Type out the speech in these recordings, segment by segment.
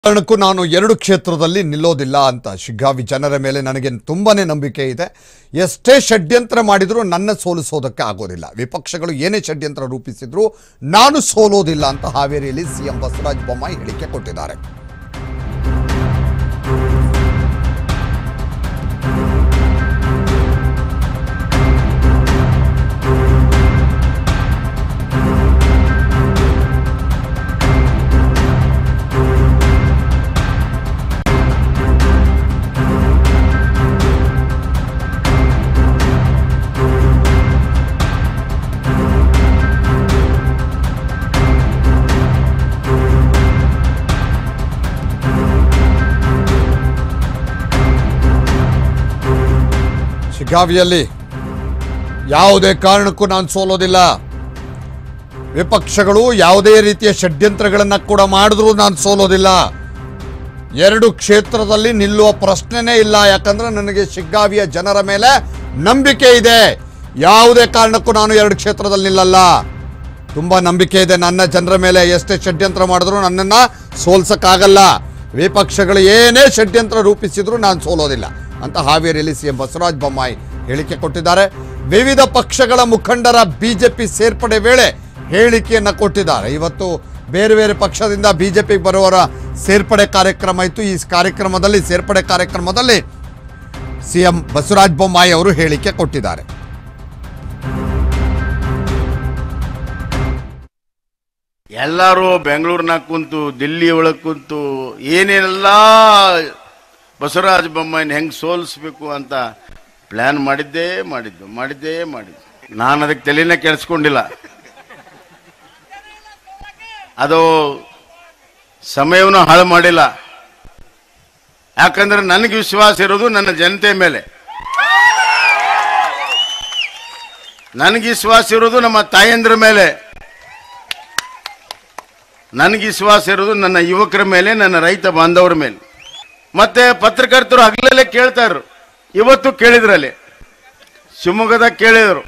ಕಾರಣಕ್ಕೂ ನಾನು ಎರಡು ಕ್ಷೇತ್ರದಲ್ಲಿ ನಿಲ್ಲೋದಿಲ್ಲ ಅಂತ ಶಿಗ್ಗಾವಿ ಜನರ ಮೇಲೆ ನನಗೆ ತುಂಬಾನೇ ನಂಬಿಕೆ ಇದೆ ಎಷ್ಟೇ ಷಡ್ಯಂತ್ರ ಮಾಡಿದರೂ ನನ್ನ ಸೋಲಿಸೋದಕ್ಕೆ ಆಗೋದಿಲ್ಲ ವಿಪಕ್ಷಗಳು ಏನೇ ಷಡ್ಯಂತ್ರ ರೂಪಿಸಿದ್ರು ನಾನು ಸೋಲೋದಿಲ್ಲ ಅಂತ ಹಾವೇರಿಯಲ್ಲಿ ಸಿಎಂ ಬಸವರಾಜ ಬೊಮ್ಮಾಯಿ ಹೇಳಿಕೆ ಕೊಟ್ಟಿದ್ದಾರೆ ಶಿಗ್ಗಾವಿಯಲ್ಲಿ ಯಾವುದೇ ಕಾರಣಕ್ಕೂ ನಾನು ಸೋಲೋದಿಲ್ಲ ವಿಪಕ್ಷಗಳು ಯಾವುದೇ ರೀತಿಯ ಷಡ್ಯಂತ್ರಗಳನ್ನು ಕೂಡ ಮಾಡಿದ್ರೂ ನಾನು ಸೋಲೋದಿಲ್ಲ ಎರಡು ಕ್ಷೇತ್ರದಲ್ಲಿ ನಿಲ್ಲುವ ಪ್ರಶ್ನೆನೇ ಇಲ್ಲ ಯಾಕಂದ್ರೆ ನನಗೆ ಶಿಗ್ಗಾವಿಯ ಜನರ ಮೇಲೆ ನಂಬಿಕೆ ಇದೆ ಯಾವುದೇ ಕಾರಣಕ್ಕೂ ನಾನು ಎರಡು ಕ್ಷೇತ್ರದಲ್ಲಿ ನಿಲ್ಲಲ್ಲ ತುಂಬ ನಂಬಿಕೆ ಇದೆ ನನ್ನ ಜನರ ಮೇಲೆ ಎಷ್ಟೇ ಷಡ್ಯಂತ್ರ ಮಾಡಿದ್ರು ನನ್ನನ್ನು ಸೋಲ್ಸಕ್ಕಾಗಲ್ಲ ವಿಪಕ್ಷಗಳು ಏನೇ ಷಡ್ಯಂತ್ರ ರೂಪಿಸಿದ್ರು ನಾನು ಸೋಲೋದಿಲ್ಲ ಅಂತ ಹಾವೇರಿಯಲ್ಲಿ ಸಿಎಂ ಬಸವರಾಜ ಬೊಮ್ಮಾಯಿ ಹೇಳಿಕೆ ಕೊಟ್ಟಿದ್ದಾರೆ ವಿವಿಧ ಪಕ್ಷಗಳ ಮುಖಂಡರ ಬಿಜೆಪಿ ಸೇರ್ಪಡೆ ವೇಳೆ ಹೇಳಿಕೆಯನ್ನು ಕೊಟ್ಟಿದ್ದಾರೆ ಇವತ್ತು ಬೇರೆ ಬೇರೆ ಪಕ್ಷದಿಂದ ಬಿಜೆಪಿಗೆ ಬರುವವರ ಸೇರ್ಪಡೆ ಕಾರ್ಯಕ್ರಮ ಇತ್ತು ಈ ಕಾರ್ಯಕ್ರಮದಲ್ಲಿ ಸೇರ್ಪಡೆ ಕಾರ್ಯಕ್ರಮದಲ್ಲಿ ಸಿಎಂ ಬಸವರಾಜ ಬೊಮ್ಮಾಯಿ ಅವರು ಹೇಳಿಕೆ ಕೊಟ್ಟಿದ್ದಾರೆ ಎಲ್ಲರೂ ಬೆಂಗಳೂರಿನಾಗ ಕುಂತು ದಿಲ್ಲಿ ಒಳಗೆ ಕುಂತು ಏನೇನೆಲ್ಲ ಬಸವರಾಜ ಬೊಮ್ಮಾಯಿನ ಹೆಂಗೆ ಸೋಲಿಸ್ಬೇಕು ಅಂತ ಪ್ಲ್ಯಾನ್ ಮಾಡಿದ್ದೇ ಮಾಡಿದ್ದು ಮಾಡಿದ್ದೇ ಮಾಡಿದ್ದು ನಾನು ಅದಕ್ಕೆ ತಲೆನೇ ಕೆಡಿಸ್ಕೊಂಡಿಲ್ಲ ಅದು ಸಮಯವನ್ನು ಹಾಳು ಮಾಡಿಲ್ಲ ಯಾಕಂದ್ರೆ ನನಗೆ ವಿಶ್ವಾಸ ಇರೋದು ನನ್ನ ಜನತೆ ಮೇಲೆ ನನಗೆ ವಿಶ್ವಾಸ ಇರೋದು ನಮ್ಮ ತಾಯಂದ್ರ ಮೇಲೆ ನನಗೆ ವಿಶ್ವಾಸ ಇರೋದು ನನ್ನ ಯುವಕರ ಮೇಲೆ ನನ್ನ ರೈತ ಬಾಂಧವರ ಮೇಲೆ ಮತ್ತೆ ಪತ್ರಕರ್ತರು ಹಗಲಲ್ಲೇ ಕೇಳ್ತಾ ಇದ್ರು ಇವತ್ತು ಕೇಳಿದ್ರಲ್ಲಿ ಶಿವಮೊಗ್ಗದಾಗ ಕೇಳಿದರು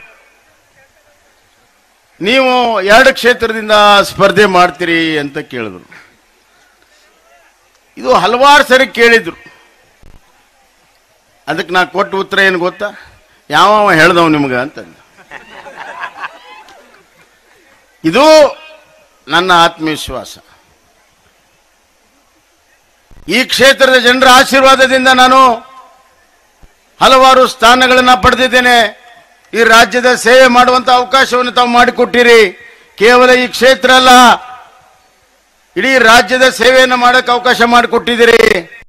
ನೀವು ಎರಡು ಕ್ಷೇತ್ರದಿಂದ ಸ್ಪರ್ಧೆ ಮಾಡ್ತೀರಿ ಅಂತ ಕೇಳಿದ್ರು ಇದು ಹಲವಾರು ಸರಿ ಕೇಳಿದ್ರು ಅದಕ್ಕೆ ನಾ ಕೊಟ್ಟ ಉತ್ತರ ಏನು ಗೊತ್ತಾ ಯಾವ ಹೇಳ್ದವ್ ನಿಮ್ಗೆ ಅಂತಂದು ಇದು ನನ್ನ ಆತ್ಮವಿಶ್ವಾಸ ಈ ಕ್ಷೇತ್ರದ ಜನರ ಆಶೀರ್ವಾದದಿಂದ ನಾನು ಹಲವಾರು ಸ್ಥಾನಗಳನ್ನು ಪಡೆದಿದ್ದೇನೆ ಈ ರಾಜ್ಯದ ಸೇವೆ ಮಾಡುವಂತ ಅವಕಾಶವನ್ನು ತಾವು ಮಾಡಿಕೊಟ್ಟಿರಿ ಕೇವಲ ಈ ಕ್ಷೇತ್ರ ಅಲ್ಲ ಇಡೀ ರಾಜ್ಯದ ಸೇವೆಯನ್ನು ಮಾಡಕ್ಕೆ ಅವಕಾಶ ಮಾಡಿಕೊಟ್ಟಿದ್ದೀರಿ